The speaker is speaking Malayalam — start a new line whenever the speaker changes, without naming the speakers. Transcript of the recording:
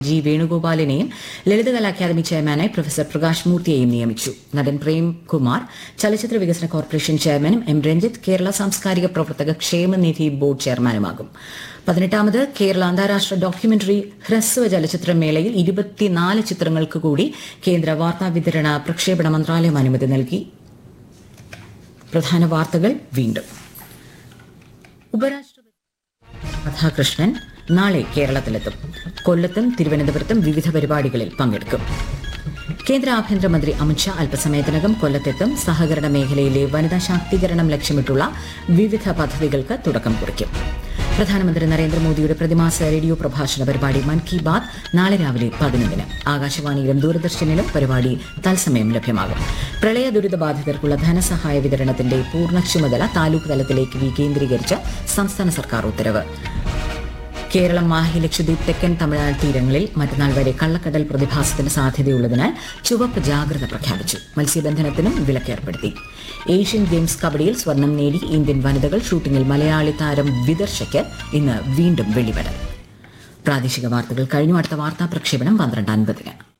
ജി വേണുഗോപാലിനെയും ലളിതകലാ അക്കാദമി ചെയർമാനായി പ്രൊഫസർ പ്രകാശ് മൂർത്തിയെയും നിയമിച്ചു നടൻ പ്രേം കുമാർ ചലച്ചിത്ര വികസന കോർപ്പറേഷൻ ചെയർമാനും എം രഞ്ജിത്ത് കേരള സാംസ്കാരിക പ്രവർത്തക ക്ഷേമനിധി ബോർഡ് ചെയർമാനുമാകും പതിനെട്ടാമത് കേരള അന്താരാഷ്ട്ര ഡോക്യുമെന്ററി ഹ്രസ്വ ചലച്ചിത്ര മേളയിൽ ഇരുപത്തിനാല് ചിത്രങ്ങൾക്ക് കൂടി കേന്ദ്ര വാർത്താ വിതരണ പ്രക്ഷേപണ മന്ത്രാലയം അനുമതി നൽകി പ്രധാന വാർത്തകൾ വീണ്ടും ഉപരാഷ്ട്രപതി രാധാകൃഷ്ണൻ നാളെ കേരളത്തിലെത്തും കൊല്ലത്തും തിരുവനന്തപുരത്തും വിവിധ പരിപാടികളിൽ പങ്കെടുക്കും കേന്ദ്ര ആഭ്യന്തരമന്ത്രി അമിത്ഷാ അല്പസമയത്തിനകം കൊല്ലത്തെത്തും സഹകരണ മേഖലയിലെ വനിതാ ശാക്തീകരണം ലക്ഷ്യമിട്ടുള്ള വിവിധ പദ്ധതികൾക്ക് തുടക്കം കുറിക്കും പ്രധാനമന്ത്രി നരേന്ദ്രമോദിയുടെ പ്രതിമാസ റേഡിയോ പ്രഭാഷണ പരിപാടി മൻ കി ബാത് നാളെ രാവിലെ പതിനൊന്നിന് ആകാശവാണിയിലും ദൂരദർശനിലും പരിപാടി തത്സമയം ലഭ്യമാകും പ്രളയ ദുരിത ബാധിതർക്കുള്ള ധനസഹായ വിതരണത്തിന്റെ പൂർണ്ണ ചുമതല താലൂക്ക് തലത്തിലേക്ക് വികേന്ദ്രീകരിച്ച് സംസ്ഥാന സർക്കാർ ഉത്തരവ് കേരളം മാഹി ലക്ഷദ്വീപ് തെക്കൻ തമിഴ്നാട് തീരങ്ങളിൽ മറ്റന്നാൾ വരെ കള്ളക്കടൽ പ്രതിഭാസത്തിന് സാധ്യതയുള്ളതിനാൽ ചുവപ്പ് ജാഗ്രത പ്രഖ്യാപിച്ചു മത്സ്യബന്ധനത്തിനും വിലക്കേർപ്പെടുത്തി ഏഷ്യൻ ഗെയിംസ് കബഡിയിൽ സ്വർണം നേടി ഇന്ത്യൻ വനിതകൾ ഷൂട്ടിംഗിൽ മലയാളി താരം വിദർശയ്ക്ക് ഇന്ന് വീണ്ടും വെള്ളിമെഡൽ പ്രാദേശിക വാർത്തകൾ കഴിഞ്ഞു അടുത്ത വാർത്താ പ്രക്ഷേപണം പന്ത്രണ്ട് അൻപതിന്